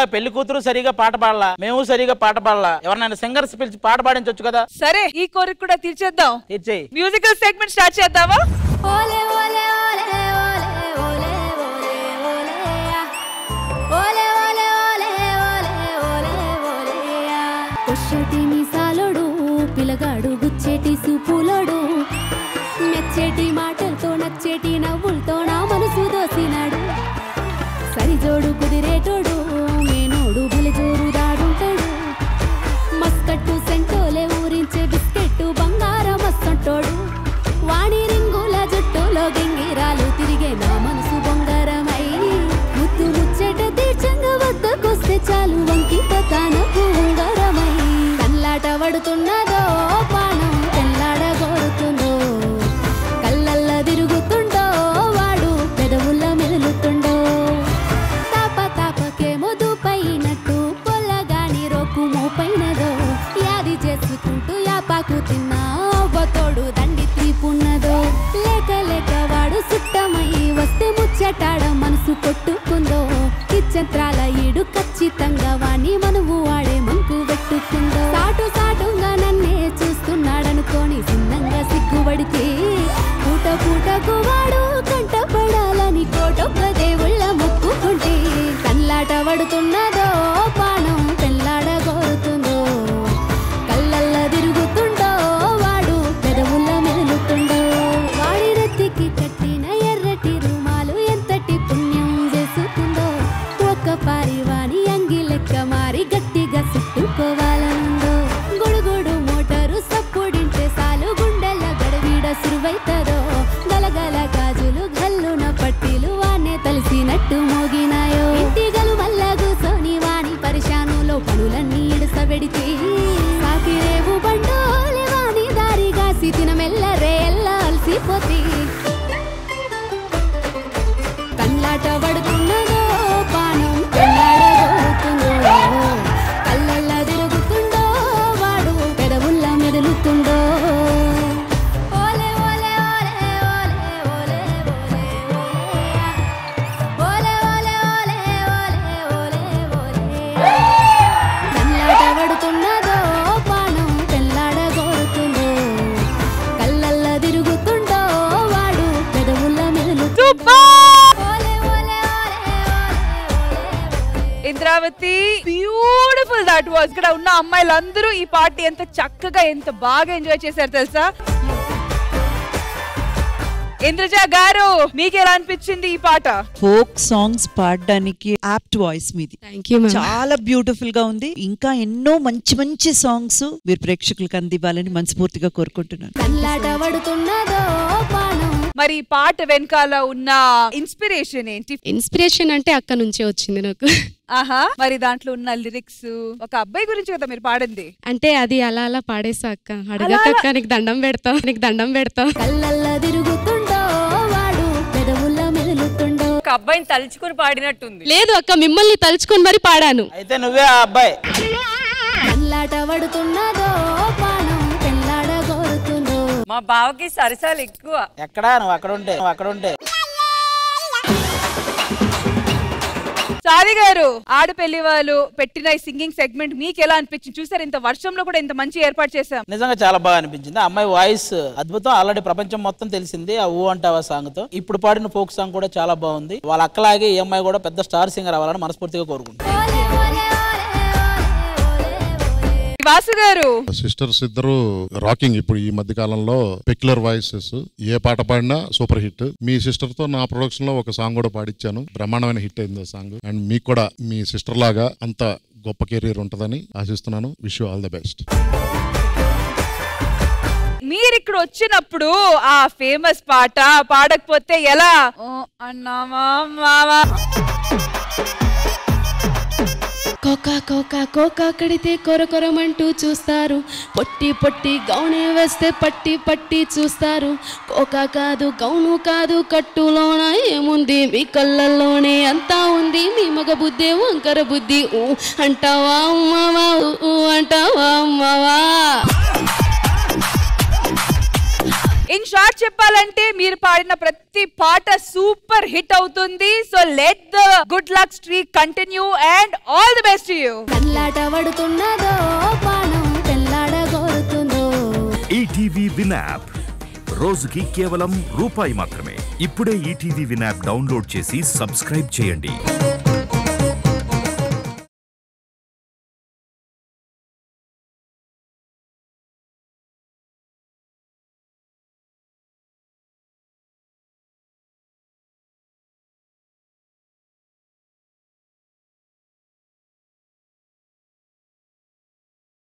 పెళ్లి కూతురు సరిగా పాట పాడలా మేము సరిగా పాట పాడలా ఎవరినైనా సింగర్స్ పిలిచి పాట పాడించవచ్చు కదా సరే ఈ కోరిక కూడా తీర్చేద్దాం తీర్చేయి మ్యూజికల్ సెగ్మెంట్ స్టార్ట్ చేద్దామా ఓలే ఓలే ఓలే ఓలే ఓలే ఓలే ఓలేయా ఓలే ఓలే ఓలే ఓలే ఓలే ఓలేయా పుష్యటి మీసాలోడు పిలగాడు గుచ్చేటి సూపులోడు మెచ్చేటి మాటలతో నచ్చేటి నవ్వులతో నా మనసు దోసినాడు సరిజోడు కుదిరేటోడు మేనోడు భలే జోరు దాడుంటాడు మస్కట్టు సెంటోలే ఊరించే బిస్కెట్టు బంగారం మస్సంటోడు వాణి రింగుల జుట్టులో గింగిరాలు తిరిగే నా మనసు బొంగారమై ముద్దు ముచ్చట తీర్చంగా వద్దకొస్తే చాలు వంకిత కానపు ఉంగరమై కల్లాట పడుతున్నదో పానం తెల్లాడగోరుతుందో కళ్ళల్ల తిరుగుతుండో వాడు పెదవుల్ల మెలుతుండో తాప తాపకేమో దూపైనట్టు పొల్లగాని రోకు మోపైనదో యాది చేసుకుంటూ యాపాకు తిన్నా అవ్వతోడు దండి త్రీపున్నదో లేక లేక వాడు సుట్టమై వస్తే ముచ్చటాడ మనసు కొట్టుకుందో ఇచ్చంత్రాల ఈడు ఖచ్చితంగా వాణి మనువు వాడే మంకు పెట్టుకుందో సాటు సాటుగా నన్నే చూస్తున్నాడనుకోని సిన్నంగా సిగ్గుపడితే పూట పూటకు వాడు కంటపడాలని కోటొక్క దేవుళ్ళ మొక్కుకుంటే కల్లాట పడుతున్నదో పానం పెళ్ళాడగోరుతుందో కళ్ళల్ల తిరుగుతుండో వాడు పెదవుల్ల మెలుతుండో వాడి రెత్తికి కట్టిన ఎర్రటి రుమాలు ఎంతటి పుణ్యం చేసుకుందో ఒక్క పారివాణి అంగి లెక్క మారి గట్టిగా చుట్టుకోవాలనుందో గుడుగుడు మోటారు సప్పుడింటే సాలు గుండెల గడవీడ సురువైతదో గలగల గాజులు గల్లున పట్టీలు వానే తలిసినట్టు మోగినాయో ఇంటిగలు మల్ల కూసోని వాణి పరిశానులో పనులన్నీ ఇడసబెడితే సాకిరేవు బండోలే వాణి దారిగా సితిన మెల్లరే ఎల్లాల్సిపోతే కళ్ళాట పడుతున్నదో పానం పెళ్ళాడబోతుందో కళ్ళల్ల తిరుగుతుండో వాడు పెదవుల్ల మెదులుతుండో ఓలే ఓలే ఓలే ఓలే ఓలే ఓలే ఓలే ఓలే ఓలే ఓలే ఓలే కళ్ళాట పడుతున్నదో పానం పెళ్ళాడగోరుతుందో కళ్ళల్ల తిరుగుతుండో వాడు పెదవుల్ల మెదులుతుండో ఓలే ఓలే ఓలే ఇంద్రావతి బ్యూటిఫుల్ దట్ వాస్ ఇక్కడ ఉన్న అమ్మాయిలందరూ ఈ పార్టీ ఎంత చక్కగా ఎంత బాగా ఎంజాయ్ చేశారు తెలుసా ఇంద్రజ గారు మీకు ఎలా అనిపించింది ఈ పాట ఫోక్ సాంగ్స్ పాడడానికి యాప్ట్ వాయిస్ మీది థ్యాంక్ యూ మ్యామ్ చాలా బ్యూటిఫుల్ గా ఉంది ఇంకా ఎన్నో మంచి మంచి సాంగ్స్ మీరు ప్రేక్షకులకు అందివ్వాలని మనస్ఫూర్తిగా కోరుకుంటున్నాను కళ్ళాట పడుతున్నదో పానం మరి ఈ పాట వెనకాల ఉన్న ఇన్స్పిరేషన్ ఏంటి ఇన్స్పిరేషన్ అంటే అక్క నుంచే వచ్చింది నాకు ఆహా మరి దాంట్లో ఉన్న లిరిక్స్ ఒక అబ్బాయి గురించి కదా మీరు పాడింది అంటే అది అలా అలా పాడేసా అక్క అడగక అక్క నీకు దండం పెడతా నీకు దండం పెడతా కళ్ళల్ల తిరుగుతుండో వాడు పెదవుల్ల మెదులుతుండో ఒక అబ్బాయిని తలుచుకుని పాడినట్టుంది లేదు అక్క మిమ్మల్ని తలుచుకొని మరి పాడాను అయితే నువ్వే ఆ అబ్బాయి కళ్ళాట పడుతున్నదో పానం పెళ్ళాడగోరుతుందో మా బావకి సరసాలు ఎక్కువ ఎక్కడా నువ్వు అక్కడ ఉంటే నువ్వు అక్కడ ఉంటే సాది గారు ఆడపెళ్లి వాళ్ళు పెట్టిన ఈ సింగింగ్ సెగ్మెంట్ మీకు ఎలా అనిపించింది చూసారు ఇంత వర్షంలో కూడా ఇంత మంచి ఏర్పాటు చేశాం నిజంగా చాలా బాగా అనిపించింది ఆ అమ్మాయి వాయిస్ అద్భుతం ఆల్రెడీ ప్రపంచం మొత్తం తెలిసింది ఆ ఊ అంటావా సాంగ్ తో ఇప్పుడు పాడిన ఫోక్ సాంగ్ కూడా చాలా బాగుంది వాళ్ళ అక్కలాగే ఈ అమ్మాయి కూడా పెద్ద స్టార్ సింగర్ అవ్వాలని మనస్ఫూర్తిగా కోరుకుంటున్నాను ఓలే ఓలే ఓలే ఓలే ఓలే వాసు గారు సిస్టర్స్ ఇద్దరు రాకింగ్ ఇప్పుడు ఈ మధ్య కాలంలో పెక్యులర్ వాయిసెస్ ఏ పాట పాడినా సూపర్ హిట్ మీ సిస్టర్ తో నా ప్రొడక్షన్ లో ఒక సాంగ్ కూడా పాడిచ్చాను బ్రహ్మాండమైన హిట్ అయింది ఆ సాంగ్ అండ్ మీకు కూడా మీ సిస్టర్ లాగా అంత గొప్ప కెరీర్ ఉంటుందని ఆశిస్తున్నాను విష్ ఆల్ ద బెస్ట్ మీరు ఇక్కడ వచ్చినప్పుడు ఆ ఫేమస్ పాట పాడకపోతే ఎలా ఓ అన్నామా మామా కోకా కోకా కోకా కడితే కొర కొరమంటూ చూస్తారు పొట్టి పొట్టి గౌనే వేస్తే పట్టి పట్టి చూస్తారు కోకా కాదు గౌను కాదు కట్టులోన ఏముంది మీ కళ్ళల్లోనే అంతా ఉంది మీ మగ బుద్ధి వంకర బుద్ధి ఊ అంటావా అమ్మావా ఊ, ఊ అంటావా అమ్మావా ఇన్ షార్ట్ చెప్పాలంటే మీరు పాడిన ప్రతి పాట సూపర్ హిట్ అవుతుంది so let the good luck streak continue and all the best you కళ్ళాట పడుతున్నదో పానం పెళ్ళాడ కోరుతుందో ఈటీవీ విన్ యాప్ రోజుకి కేవలం రూపాయి మాత్రమే ఇప్పుడే ఈటీవీ విన్ యాప్ డౌన్లోడ్ చేసి సబ్స్క్రైబ్ చేయండి